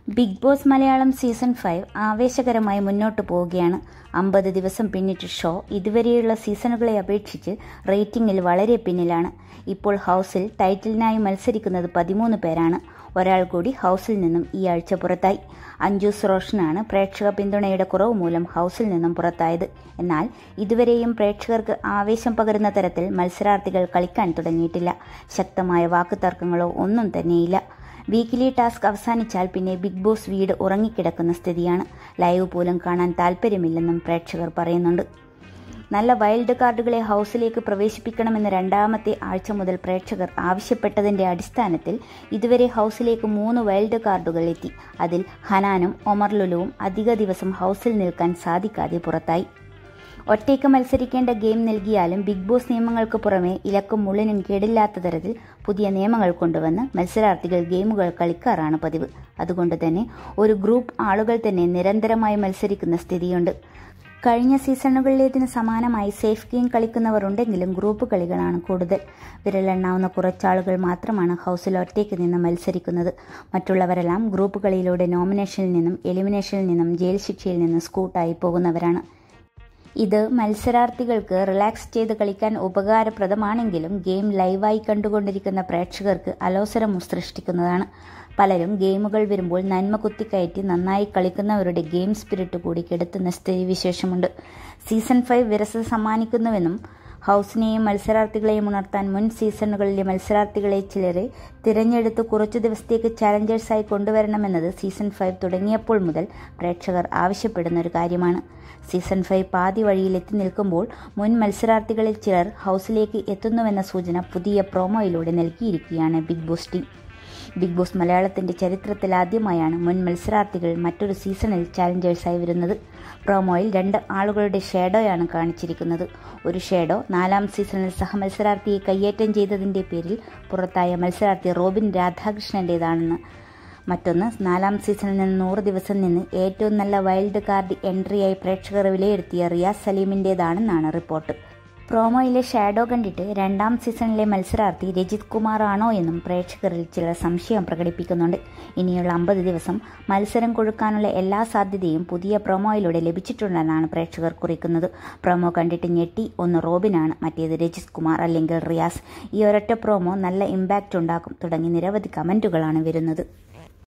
big Boss Malayalam season five ആവേശകരമായി മുന്നോട്ട് പോവുകയാണ് അമ്പത് ദിവസം പിന്നിട്ട് ഷോ ഇതുവരെയുള്ള സീസണുകളെ അപേക്ഷിച്ച് റേറ്റിംഗിൽ വളരെ പിന്നിലാണ് ഇപ്പോൾ ഹൗസിൽ ടൈറ്റിലിനായി മത്സരിക്കുന്നത് പതിമൂന്ന് പേരാണ് ഒരാൾ കൂടി ഹൗസിൽ നിന്നും ഈ ആഴ്ച പുറത്തായി അഞ്ജൂസ് റോഷനാണ് പ്രേക്ഷക പിന്തുണയുടെ കുറവ് മൂലം ഹൗസിൽ നിന്നും പുറത്തായത് എന്നാൽ ഇതുവരെയും പ്രേക്ഷകർക്ക് ആവേശം പകരുന്ന തരത്തിൽ മത്സരാർത്ഥികൾ കളിക്കാൻ തുടങ്ങിയിട്ടില്ല ശക്തമായ വാക്കുതർക്കങ്ങളോ ഒന്നും തന്നെയില്ല വീക്കിലി ടാസ്ക് അവസാനിച്ചാൽ പിന്നെ ബിഗ് ബോസ് വീട് ഉറങ്ങിക്കിടക്കുന്ന സ്ഥിതിയാണ് ലൈവ് പോലും കാണാൻ താല്പര്യമില്ലെന്നും പ്രേക്ഷകർ പറയുന്നുണ്ട് നല്ല വൈൽഡ് കാർഡുകളെ ഹൗസിലേക്ക് പ്രവേശിപ്പിക്കണമെന്ന് രണ്ടാമത്തെ ആഴ്ച മുതൽ പ്രേക്ഷകർ ആവശ്യപ്പെട്ടതിന്റെ അടിസ്ഥാനത്തിൽ ഇതുവരെ ഹൗസിലേക്ക് മൂന്ന് വൈൽഡ് കാർഡുകൾ എത്തി അതിൽ ഹനാനും ഒമർ ലുലുവും അധിക ദിവസം ഹൗസിൽ നിൽക്കാൻ സാധിക്കാതെ പുറത്തായി ഒറ്റയ്ക്ക് മത്സരിക്കേണ്ട ഗെയിം നൽകിയാലും ബിഗ് ബോസ് നിയമങ്ങൾക്ക് പുറമെ ഇലക്കും മുള്ളിനും കേടില്ലാത്ത തരത്തിൽ പുതിയ നിയമങ്ങൾ കൊണ്ടുവന്ന് മത്സരാർത്ഥികൾ ഗെയിമുകൾ കളിക്കാറാണ് പതിവ് അതുകൊണ്ട് തന്നെ ഒരു ഗ്രൂപ്പ് ആളുകൾ തന്നെ നിരന്തരമായി മത്സരിക്കുന്ന സ്ഥിതിയുണ്ട് കഴിഞ്ഞ സീസണുകളിലേതിന് സമാനമായി സേഫ് ഗെയിം കളിക്കുന്നവർ ഉണ്ടെങ്കിലും ഗ്രൂപ്പ് കളികളാണ് കൂടുതൽ വിരലെണ്ണാവുന്ന കുറച്ചാളുകൾ മാത്രമാണ് ഹൗസിൽ ഒറ്റയ്ക്ക് നിന്ന് മത്സരിക്കുന്നത് മറ്റുള്ളവരെല്ലാം ഗ്രൂപ്പ് കളിയിലൂടെ നോമിനേഷനിൽ നിന്നും എലിമിനേഷനിൽ നിന്നും ജയിൽ ശിക്ഷയിൽ നിന്നും സ്കൂട്ടായി പോകുന്നവരാണ് ഇത് മത്സരാർത്ഥികൾക്ക് റിലാക്സ് ചെയ്ത് കളിക്കാൻ ഉപകാരപ്രദമാണെങ്കിലും ഗെയിം ലൈവായി കണ്ടുകൊണ്ടിരിക്കുന്ന പ്രേക്ഷകർക്ക് അലോസരം സൃഷ്ടിക്കുന്നതാണ് പലരും ഗെയിമുകൾ വരുമ്പോൾ നന്മ കുത്തിക്കയറ്റി നന്നായി കളിക്കുന്നവരുടെ ഗെയിം സ്പിരിറ്റ് കൂടി കെടുത്തുന്ന സ്ഥിതിവിശേഷമുണ്ട് സീസൺ ഫൈവ് വിരസത സമ്മാനിക്കുന്നുവെന്നും ഹൗസിനെയും മത്സരാർത്ഥികളെയും ഉണർത്താൻ മുൻ സീസണുകളിലെ മത്സരാർത്ഥികളെ ചിലരെ തിരഞ്ഞെടുത്ത് കുറച്ചു ദിവസത്തേക്ക് ചാലഞ്ചേഴ്സായി കൊണ്ടുവരണമെന്നത് സീസൺ ഫൈവ് തുടങ്ങിയപ്പോൾ മുതൽ പ്രേക്ഷകർ ആവശ്യപ്പെടുന്ന ഒരു കാര്യമാണ് സീസൺ ഫൈവ് പാതി വഴിയിൽ എത്തി നിൽക്കുമ്പോൾ മുൻ മത്സരാർത്ഥികളിൽ ചിലർ ഹൗസിലേക്ക് എത്തുന്നുവെന്ന സൂചന പുതിയ പ്രോമോയിലൂടെ നൽകിയിരിക്കുകയാണ് Bigg Boss team Bigg Boss മലയാളത്തിന്റെ ചരിത്രത്തിൽ ആദ്യമായാണ് മുൻ മത്സരാർത്ഥികൾ മറ്റൊരു സീസണിൽ ചാലഞ്ചേഴ്സായി വരുന്നത് പ്രോമോയിൽ രണ്ട് ആളുകളുടെ ഷേഡോയാണ് കാണിച്ചിരിക്കുന്നത് ഒരു ഷേഡോ നാലാം സീസണിൽ സഹമത്സരാർത്ഥിയെ കയ്യേറ്റം ചെയ്തതിന്റെ പേരിൽ പുറത്തായ മത്സരാർത്ഥി റോബിൻ രാധാകൃഷ്ണന്റേതാണെന്ന് മറ്റൊന്ന് നാലാം സീസണിൽ നിന്ന് നൂറ് ദിവസം നിന്ന് ഏറ്റവും നല്ല വൈൽഡ് കാർഡ് എൻട്രിയായി പ്രേക്ഷകർ വിലയിരുത്തിയ റിയാസ് സലീമിൻ്റേതാണെന്നാണ് റിപ്പോർട്ട് പ്രോമോയിലെ ഷാഡോ കണ്ടിട്ട് രണ്ടാം സീസണിലെ മത്സരാർത്ഥി രജിത് കുമാർ ആണോ എന്നും പ്രേക്ഷകരിൽ ചിലർ സംശയം പ്രകടിപ്പിക്കുന്നുണ്ട് ഇനിയുള്ള അമ്പത് ദിവസം മത്സരം കൊഴുക്കാനുള്ള എല്ലാ സാധ്യതയും പുതിയ പ്രൊമോയിലൂടെ ലഭിച്ചിട്ടുണ്ടെന്നാണ് പ്രേക്ഷകർ കുറിക്കുന്നത് പ്രൊമോ കണ്ടിട്ട് ഞെട്ടി ഒന്ന് റോബിനാണ് മറ്റേത് രജിത് കുമാർ അല്ലെങ്കിൽ റിയാസ് ഈ ഒരൊറ്റ പ്രോമോ നല്ല ഇമ്പാക്റ്റ് ഉണ്ടാക്കും തുടങ്ങി നിരവധി കമൻറ്റുകളാണ് വരുന്നത്